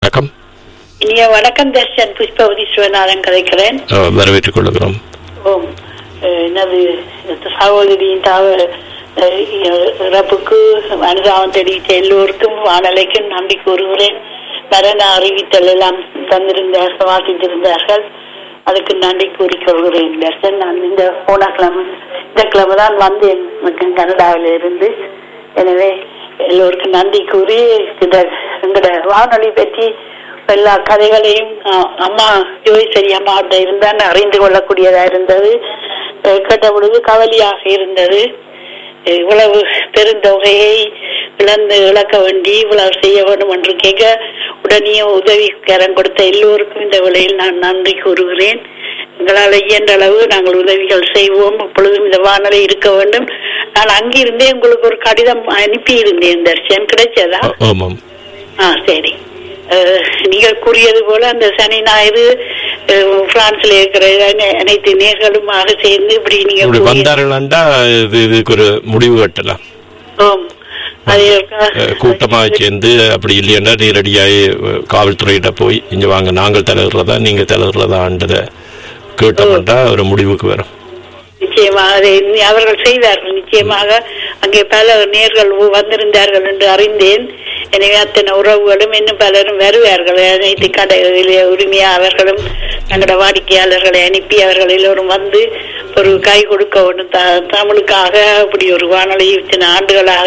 வணக்கம் இனிய வணக்கம் தர்ஷன் புஷ்பவதி சிவநாதன் கதைக்கிறேன் அஹ், வரவேற்றுக் கொள்கிறோம் ஓம் அஹ், எனது சகோதரியின் தாவ அஹ், இறப்புக்கு அனுதாபம் தெரிவித்த எல்லோருக்கும் வானலைக்கும் நன்றி கூறுகிறேன் மரண அறிவித்தல் எல்லாம் தந்திருந்தார்கள் வாசித்திருந்தார்கள் அதுக்கு நன்றி கூறிக்கொள்கிறேன் தர்ஷன் நான் இந்த போன கிழமை இந்த கிழமை தான் வந்தேன் மற்றும் கனடாவில் இருந்து எனவே எல்லோருக்கும் நன்றி கூறி இந்த எங்களோட வானொலி பற்றி எல்லா கதைகளையும் அஹ், அம்மா ஜோய்சரி அம்மாட்ட இருந்தான் அறிந்து கொள்ளக்கூடியதா இருந்தது அஹ், கேட்ட பொழுது கவலையாக இருந்தது அஹ், இவ்வளவு பெருந்தொகையை இழந்து இழக்க வேண்டி இவ்வளவு செய்ய வேண்டும் என்று கேட்க உடனே உதவி கரம் கொடுத்த எல்லோருக்கும் இந்த வேளையில் நான் நன்றி கூறுகிறேன் எங்களால் இயன்ற அளவு நாங்கள் உதவிகள் செய்வோம் எப்பொழுதும் இந்த வானொலி இருக்க வேண்டும் நான் அங்கிருந்தே உங்களுக்கு ஒரு கடிதம் அனுப்பி இருந்தேன் தர்ஷன் கிடைச்சதா அ- ஆமாம் ஆ சரி அஹ், நீங்கள் கூறியது போல அந்த சனி ஞாயிறு அஹ், பிரான்ஸ்ல இருக்கிற அனை- அனைத்து நேர்களுமாக சேர்ந்து இப்படி நீங்க இப்படி கூறிய- வந்தார்கள்டா இது இதுக்கு ஒரு முடிவு கட்டலாம் ஆம். அது அஹ், கூட்டமாக சேர்ந்து அப்படி இல்லையென்றா நேரடியாக அஹ், காவல்துறையிட்ட போய் இங்க வாங்க நாங்கள் தலைவர்றதா நீங்க தலைவர்றதான்றத கேட்டோம்டா ஒரு முடிவுக்கு வரும் நிச்சயமாக அதை நி- அவர்கள் செய்தார்கள் நிச்சயமாக அங்கே பல நேர்கள் வந்திருந்தார்கள் என்று அறிந்தேன் எனவே அத்தனை உறவுகளும் இன்னும் பலரும் வருவார்கள் அனைத்து கடைகளிலே உரிமையாளர்களும் தங்களோட வாடிக்கையாளர்களை அனுப்பி அவர்கள் எல்லோரும் வந்து ஒரு கை கொடுக்க வேண்டும் த- தமிழுக்காக அப்படி ஒரு வானொலி இத்தனை ஆண்டுகளாக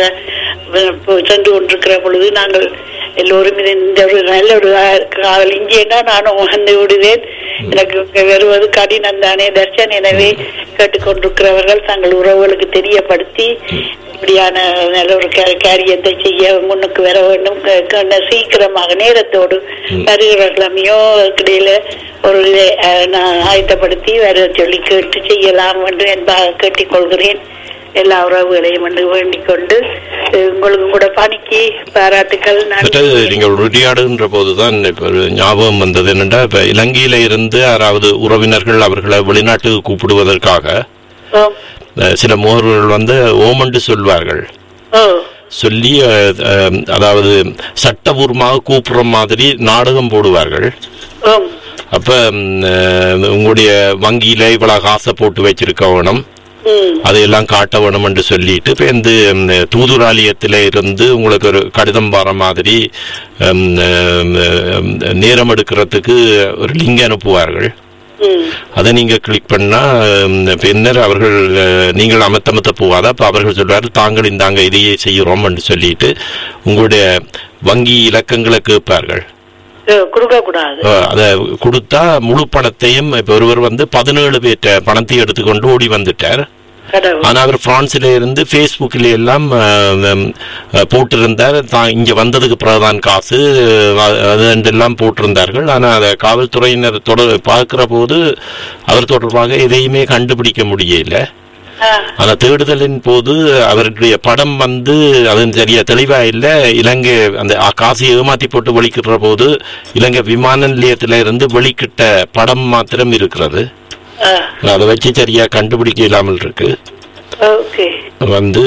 வ- போ- சென்று கொண்டிருக்கிற பொழுது நாங்கள் எல்லோரும் இது இந்த ஒரு நல்ல ஒரு காவல் இங்கேனா நானும் வந்து விடுவேன் எனக்கு இங்க வருவது கடினம் தானே தர்ஷன் எனவே கேட்டுக்கொண்டிருக்கிறவர்கள் தங்கள் உறவுகளுக்கு தெரியப்படுத்தி இப்படியான நல்ல ஒரு கா- காரியத்தை செய்ய முன்னுக்கு வர வேண்டும் க- க- சீக்கிரமாக நேரத்தோடு வருகிற கிழமையோ இடையில ஒரு இதை, அஹ், நான் ஆயத்தப்படுத்தி வர சொல்லி கேட்டு செய்யலாம் என்று என்பதாக கேட்டுக்கொள்கிறேன் எல்லா உறவுகளையும் வந்து வேண்டிக் கொண்டு அஹ், உங்களுக்கும் கூட பணிக்கு பாராட்டுக்கள் மற்றது நன்றி நீங்கள் உறுதியாடுகின்ற போதுதான் இப்ப ஒரு ஞாபகம் வந்தது என்னென்றா இப்ப இலங்கையில இருந்து யாராவது உறவினர்கள் அவர்களை வெளிநாட்டுக்கு கூப்பிடுவதற்காக ஓம். அஹ், சில முகவர்கள் வந்து ஓமண்டு சொல்வார்கள் ஓ சொல்லி அஹ், அஹ், அதாவது சட்டபூர்வமாக கூப்பிடுற மாதிரி நாடகம் போடுவார்கள் ஓம் அப்ப ம், அஹ், உங்களுடைய வங்கியில இவ்வளவு காசை போட்டு வச்சிருக்க வேணும் ம் அதையெல்லாம் காட்ட வேணும் என்று சொல்லிட்டு இப்ப இந்த ம், தூதுராலயத்தில இருந்து உங்களுக்கு ஒரு கடிதம் வர மாதிரி ம், ம், ம், நேரம் எடுக்கிறதுக்கு ஒரு லிங்க் அனுப்புவார்கள் ம் அதை நீங்க கிளிக் பண்ணா ம், பின்னர் அவர்கள் அஹ், நீங்கள் அமத்தமத்த போவாத அப்ப அவர்கள் சொல்றாரு தாங்கள் இந்தாங்க இதையே செய்கிறோம் என்று சொல்லிட்டு உங்களுடைய வங்கி இலக்கங்களை கேட்பார்கள் கொடுக்க கூடாது அஹ், அதை கொடுத்தா முழு பணத்தையும் இப்ப ஒருவர் வந்து பதினேழு பேர்ட்ட பணத்தை எடுத்துக்கொண்டு ஓடி வந்துட்டார் கடவுள் ஆனா அவர் பிரான்ஸ்ல இருந்து ஃபேஸ்புக்கில் எல்லாம் அஹ், உம், அஹ், போட்டிருந்தார் தான் இங்க வந்ததுக்கு பிறகுதான் காசு அஹ், அது எல்லாம் போட்டிருந்தார்கள் ஆனா அதை காவல்துறையினர் தொடர் பார்க்கிற போது அவர் தொடர்பாக எதையுமே கண்டுபிடிக்க முடியல ஆ, ஆனா தேடுதலின் போது அவருடைய படம் வந்து அது சரியா தெளிவா இல்ல இலங்கை அந்த அ- காசை ஏமாத்தி போட்டு வெளிக்கிற போது இலங்கை விமான நிலையத்தில இருந்து வெளிக்கிட்ட படம் மாத்திரம் இருக்கிறது ஆ, அதை வச்சு சரியா கண்டுபிடிக்க இல்லாமல் இருக்கு ஓகே வந்து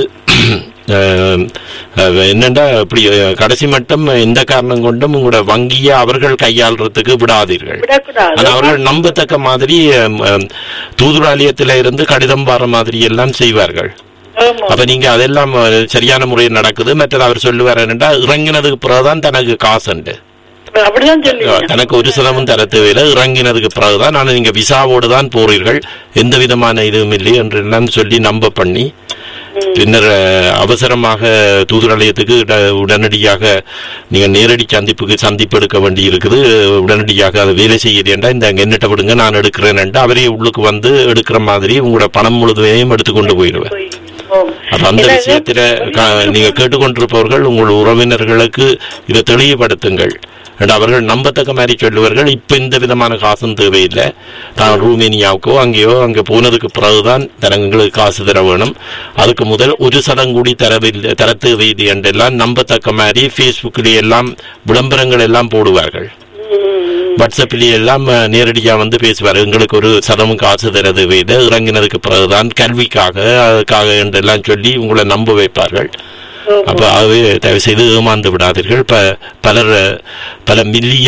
அஹ், அஹ், என்னண்டா இப்படி அஹ், கடைசி மட்டும் எந்த காரணம் கொண்டும் உங்களோட வங்கியை அவர்கள் கையாளுறதுக்கு விடாதீர்கள் விடக்கூடாது ஆனா அவர்கள் நம்பத்தக்க மாதிரி அஹ், அஹ், தூதுராலயத்தில இருந்து கடிதம் வர மாதிரி எல்லாம் செய்வார்கள் ஆமா அப்ப நீங்க அதெல்லாம் அஹ், சரியான முறையில் நடக்குது மற்றது அவர் சொல்லுவார் என்னடா இறங்கினதுக்கு பிறகுதான் தனக்கு காசுண்டு அப்படிதான் சொல்லுவீங்க தனக்கு ஒரு சதமும் தர தேவையில்லை இறங்கினதுக்கு பிறகுதான் ஆனால் நீங்க விசாவோடு தான் போறீர்கள் எந்த விதமான இதுவும் இல்லை என்று எல்லாம் சொல்லி நம்ப பண்ணி பின்னர் அஹ், அவசரமாக தூதுராலயத்துக்கு உட- உடனடியாக நீங்க நேரடி சந்திப்புக்கு சந்திப்பு எடுக்க வேண்டி இருக்குது உடனடியாக அதை வேலை செய்யறேன்டா இந்த என்னட்ட விடுங்க நான் எடுக்கிறேன்டா அவரே உள்ளுக்கு வந்து எடுக்கிற மாதிரி உங்களோட பணம் முழுவதையும் எடுத்துக்கொண்டு போயிடுவேன் போய், ஓம். அப்ப அந்த எனவே, விஷயத்துல க- நீங்க கேட்டுக்கொண்டிருப்பவர்கள் உங்கள் உறவினர்களுக்கு இதை தெளிவுபடுத்துங்கள் and அவர்கள் நம்பத்தக்க மாதிரி சொல்லுவார்கள் இப்ப இந்த விதமான காசும் தேவையில்லை தான் ரூமேனியாவுக்கோ அங்கேயோ அங்க போனதுக்கு பிறகுதான் தனங்களுக்கு காசு தர வேணும் அதுக்கு முதல் ஒரு சதம் கூடி தரவில்லை தர தேவையில்லை என்றெல்லாம் நம்பத்தக்க மாதிரி ஃபேஸ்புக்கிலே எல்லாம் விளம்பரங்கள் எல்லாம் போடுவார்கள் ம், வாட்ஸ்அப்பிலே எல்லாம் அஹ், நேரடியா வந்து பேசுவார் எங்களுக்கு ஒரு சதமும் காசு தரது வேத இறங்கினதுக்கு பிறகுதான் கல்விக்காக அதுக்காக என்றெல்லாம் சொல்லி உங்களை நம்ப வைப்பார்கள் ஆமா. அப்ப ஆகவே தயவு செய்து ஏமாந்து விடாதீர்கள் ப பலர் பல மில்லியன்